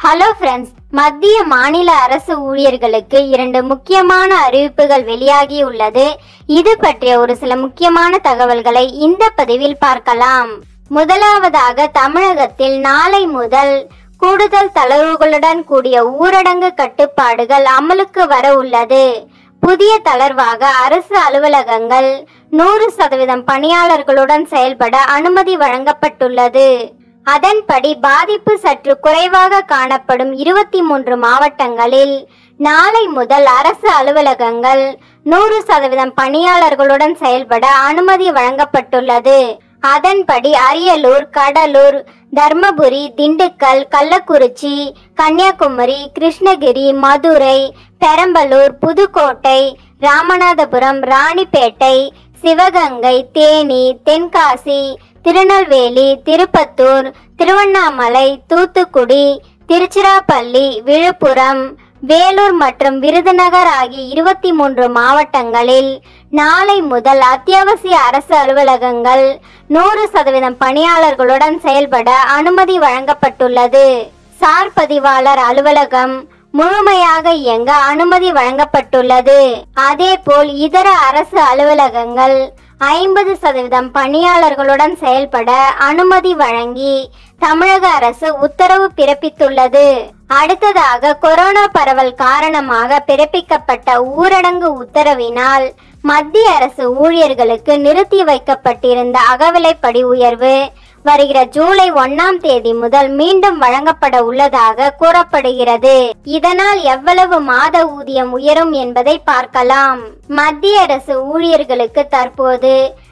hello friends மத்திய மாநில அரசு ஊழியர்களுக்கு இரண்டு முக்கியமான அறிவிப்புகள் வெளியாகி உள்ளது இது பற்றிய ஒரு சில முக்கியமான தகவல்களை இந்த பதிவில் பார்க்கலாம் முதலாவதாக தமிழகத்தில் நாளை முதல் கூடுதல் தளர்வுகளுடன் கூடிய ஊரடங்கு கட்டுப்பாடுகள் அமலுக்கு வர உள்ளது புதிய தளர்வாக அரசு அலுவலகங்கள் நூறு சதவீதம் பணியாளர்களுடன் செயல்பட அனுமதி வழங்கப்பட்டுள்ளது அதன்படி பாதிப்பு சற்று குறைவாக காணப்படும் இருபத்தி மூன்று மாவட்டங்களில் நாளை முதல் அரசு அலுவலகங்கள் நூறு சதவீதம் பணியாளர்களுடன் செயல்பட அனுமதி வழங்கப்பட்டுள்ளது அதன்படி அரியலூர் கடலூர் தர்மபுரி திண்டுக்கல் கள்ளக்குறிச்சி கன்னியாகுமரி கிருஷ்ணகிரி மதுரை பெரம்பலூர் புதுக்கோட்டை ராமநாதபுரம் ராணிப்பேட்டை சிவகங்கை தேனி தென்காசி திருநெல்வேலி திருப்பத்தூர் திருவண்ணாமலை தூத்துக்குடி திருச்சிராப்பள்ளி விழுப்புரம் வேலூர் மற்றும் விருதுநகர் ஆகிய இருபத்தி மூன்று மாவட்டங்களில் நாளை முதல் அத்தியாவசிய அரசு அலுவலகங்கள் நூறு சதவீதம் பணியாளர்களுடன் செயல்பட அனுமதி வழங்கப்பட்டுள்ளது சார் பதிவாளர் அலுவலகம் முழுமையாக இயங்க அனுமதி வழங்கப்பட்டுள்ளது அதேபோல் இதர அரசு அலுவலகங்கள் ஐம்பது சதவீதம் பணியாளர்களுடன் செயல்பட அனுமதி வழங்கி தமிழக அரசு உத்தரவு பிறப்பித்துள்ளது அடுத்ததாக கொரோனா பரவல் காரணமாக பிறப்பிக்கப்பட்ட ஊரடங்கு உத்தரவினால் மத்திய அரசு ஊழியர்களுக்கு நிறுத்தி வைக்கப்பட்டிருந்த அகவிலைப்படி உயர்வு வருகிற ஜூலை ஒன்னாம் தேதி முதல் மீண்டும் வழங்கப்பட உள்ளதாக கூறப்படுகிறது இதனால் எவ்வளவு மாத ஊதியம் உயரும் என்பதை பார்க்கலாம் மத்திய அரசு ஊழியர்களுக்கு தற்போது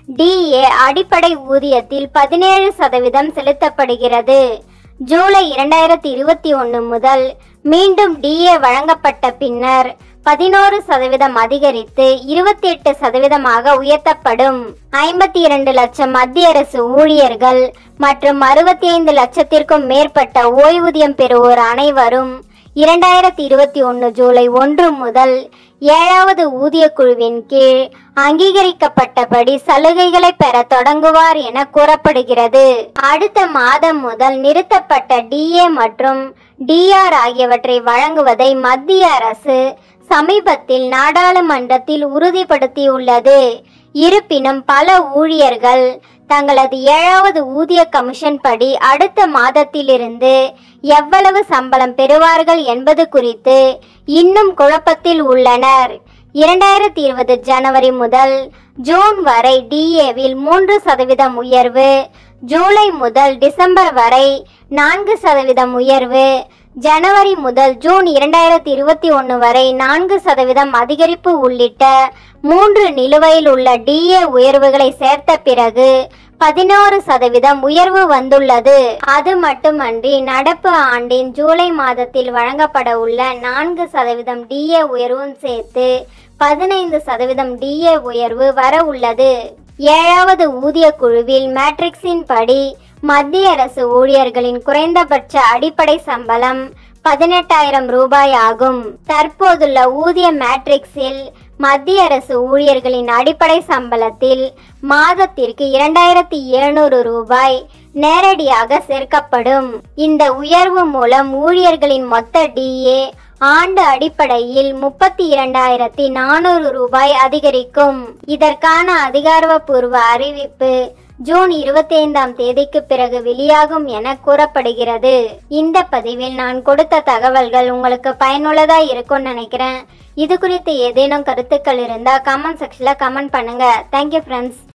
டிஏ அடிப்படை ஊதியத்தில் பதினேழு சதவீதம் செலுத்தப்படுகிறது ஜூலை இரண்டாயிரத்தி இருபத்தி ஒன்று முதல் மீண்டும் டிஏ வழங்கப்பட்ட பின்னர் பதினோரு சதவீதம் அதிகரித்து இருபத்தி எட்டு சதவீதமாக உயர்த்தப்படும் ஐம்பத்தி இரண்டு லட்சம் மத்திய அரசு ஊழியர்கள் மற்றும் அறுபத்தி ஐந்து லட்சத்திற்கும் மேற்பட்ட ஓய்வூதியம் பெறுவோர் அனைவரும் இரண்டாயிரத்தி இருபத்தி ஒன்று ஜூலை ஒன்று முதல் ஏழாவது ஊதிய குழுவின் கீழ் அங்கீகரிக்கப்பட்டபடி சலுகைகளை பெற தொடங்குவார் என கூறப்படுகிறது அடுத்த மாதம் முதல் நிறுத்தப்பட்ட டிஏ மற்றும் டிஆர் ஆகியவற்றை வழங்குவதை மத்திய அரசு சமீபத்தில் நாடாளுமன்றத்தில் உறுதிப்படுத்தியுள்ளது இருப்பினும் பல ஊழியர்கள் தங்களது ஏழாவது ஊதிய கமிஷன் படி அடுத்த மாதத்திலிருந்து எவ்வளவு சம்பளம் பெறுவார்கள் என்பது குறித்து இன்னும் குழப்பத்தில் உள்ளனர் இரண்டாயிரத்தி இருபது ஜனவரி முதல் ஜூன் வரை டிஏவில் மூன்று சதவீதம் உயர்வு ஜூலை முதல் டிசம்பர் வரை நான்கு சதவீதம் உயர்வு ஜனவரி முதல் ஜூன் இரண்டாயிரத்தி இருபத்தி ஒன்று வரை நான்கு சதவீதம் அதிகரிப்பு உள்ளிட்ட மூன்று நிலுவையில் உள்ள டிஏ உயர்வுகளை சேர்த்த பிறகு பதினோரு சதவீதம் உயர்வு வந்துள்ளது அது மட்டுமன்றி நடப்பு ஆண்டின் ஜூலை மாதத்தில் வழங்கப்பட உள்ள நான்கு சதவீதம் டிஏ உயர்வும் சேர்த்து பதினைந்து சதவீதம் டிஏ உயர்வு வர உள்ளது ஏழாவது ஊதிய குழுவில் மேட்ரிக்ஸின் படி மத்திய அரசு ஊழியர்களின் குறைந்தபட்ச அடிப்படை சம்பளம் பதினெட்டாயிரம் ரூபாய் ஆகும் தற்போதுள்ள ஊதிய மேட்ரிக்ஸில் மத்திய அரசு ஊழியர்களின் அடிப்படை சம்பளத்தில் மாதத்திற்கு இரண்டாயிரத்தி எழுநூறு ரூபாய் நேரடியாக சேர்க்கப்படும் இந்த உயர்வு மூலம் ஊழியர்களின் மொத்த டிஏ ஆண்டு அடிப்படையில் முப்பத்தி இரண்டாயிரத்தி நானூறு ரூபாய் அதிகரிக்கும் இதற்கான அதிகாரப்பூர்வ அறிவிப்பு ஜூன் இருபத்தி ஐந்தாம் தேதிக்கு பிறகு வெளியாகும் என கூறப்படுகிறது இந்த பதிவில் நான் கொடுத்த தகவல்கள் உங்களுக்கு பயனுள்ளதா இருக்கும்னு நினைக்கிறேன் இது குறித்து ஏதேனும் கருத்துக்கள் இருந்தா கமெண்ட் செக்ஷன்ல கமெண்ட் பண்ணுங்க தேங்க்யூ ஃப்ரெண்ட்ஸ்